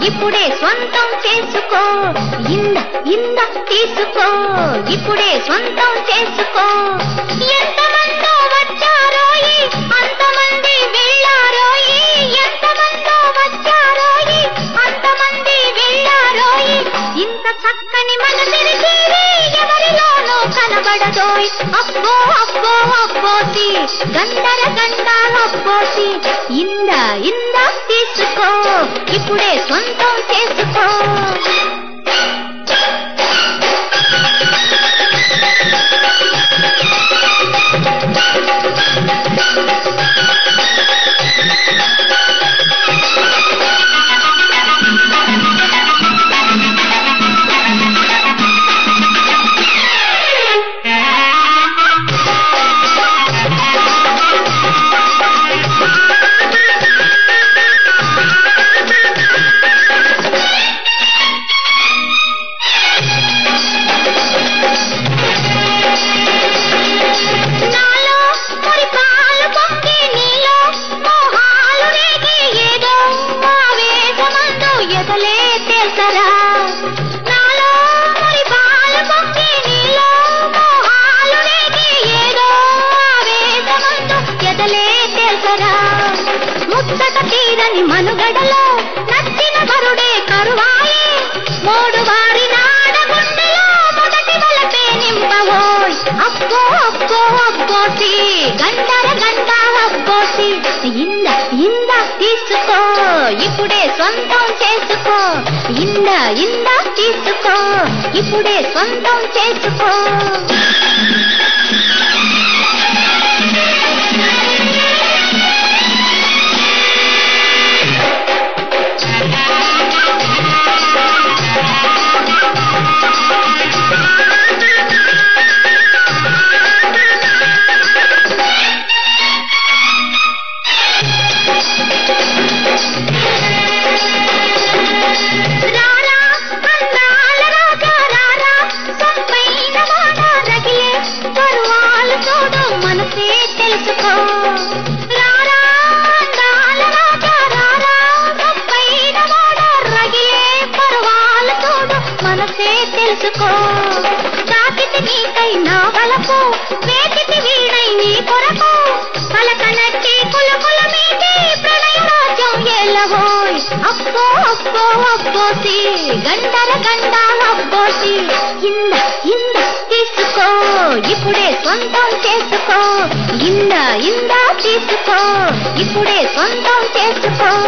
ఇప్పుడే సొంతం చేసుకో ఇంద ఇంద తీసుకో ఇప్పుడే సొంతం చేసుకో ఎంతమందో వచ్చారోయి అంతమంది వెళ్ళారోయి ఎంతమందో వచ్చారోయి అంతమంది వెళ్ళారోయి ఇంత చక్కని మనసిరిగి ఎవరిలోనూ కనబడదోయ్ అబ్బో అబ్బో అబ్బోసి గండర గండాల అబ్బోసి ఇంద ఇంద తీసుకో ఇప్పుడే సొంతం చేసుకో నాలో మురిపాలు పొంగి నీలో మోహాలు రేగి ఏదో ఆవేశమందు ఎదలే తెలుసరా నాలో మురిపాలు పొంగి నీలో మోహాలు రేగి ఏదో ఆవేశమందు ఎదలే తెలుసరా ముచ్చట తీరని మనుగడలో నచ్చిన వరుడే కరువాయే మూడు వారి నాడగుండెలో మొదటి వలపే నింపవోయ్ అబ్బో అబ్బో అబ్బోసి గంటర గంట అబ్బోసి ఇంద ఇంద తీసుకో ఇప్పుడే సొంతం చేసుకో ఇంద ఇంద తీసుకో ఇప్పుడే సొంతం చేసుకో రారా అందాల రాజా రారా సొంపైన మాట రగిలే పరువాలు చూడు మనసే తెలుసుకో రారా అందాల రాజా రారా సొంపైన మాట రగిలే పరువాలు చూడు మనసే తెలుసుకో తాకితి నీకై నా వలపు వేకితి వీణై నీ కొరకు పలక నచ్చి కులకుల మీది ప్రణయ రాజ్యం ఎల్లవోయ్ అబ్బో అబ్బో అబ్బోసి గంటర గంట అబ్బోసి ఇంద ఇంద తీసుకో ఇప్పుడే సొంతం చేసుకో ఇంద ఇంద తీసుకో ఇప్పుడే సొంతం చేసుకో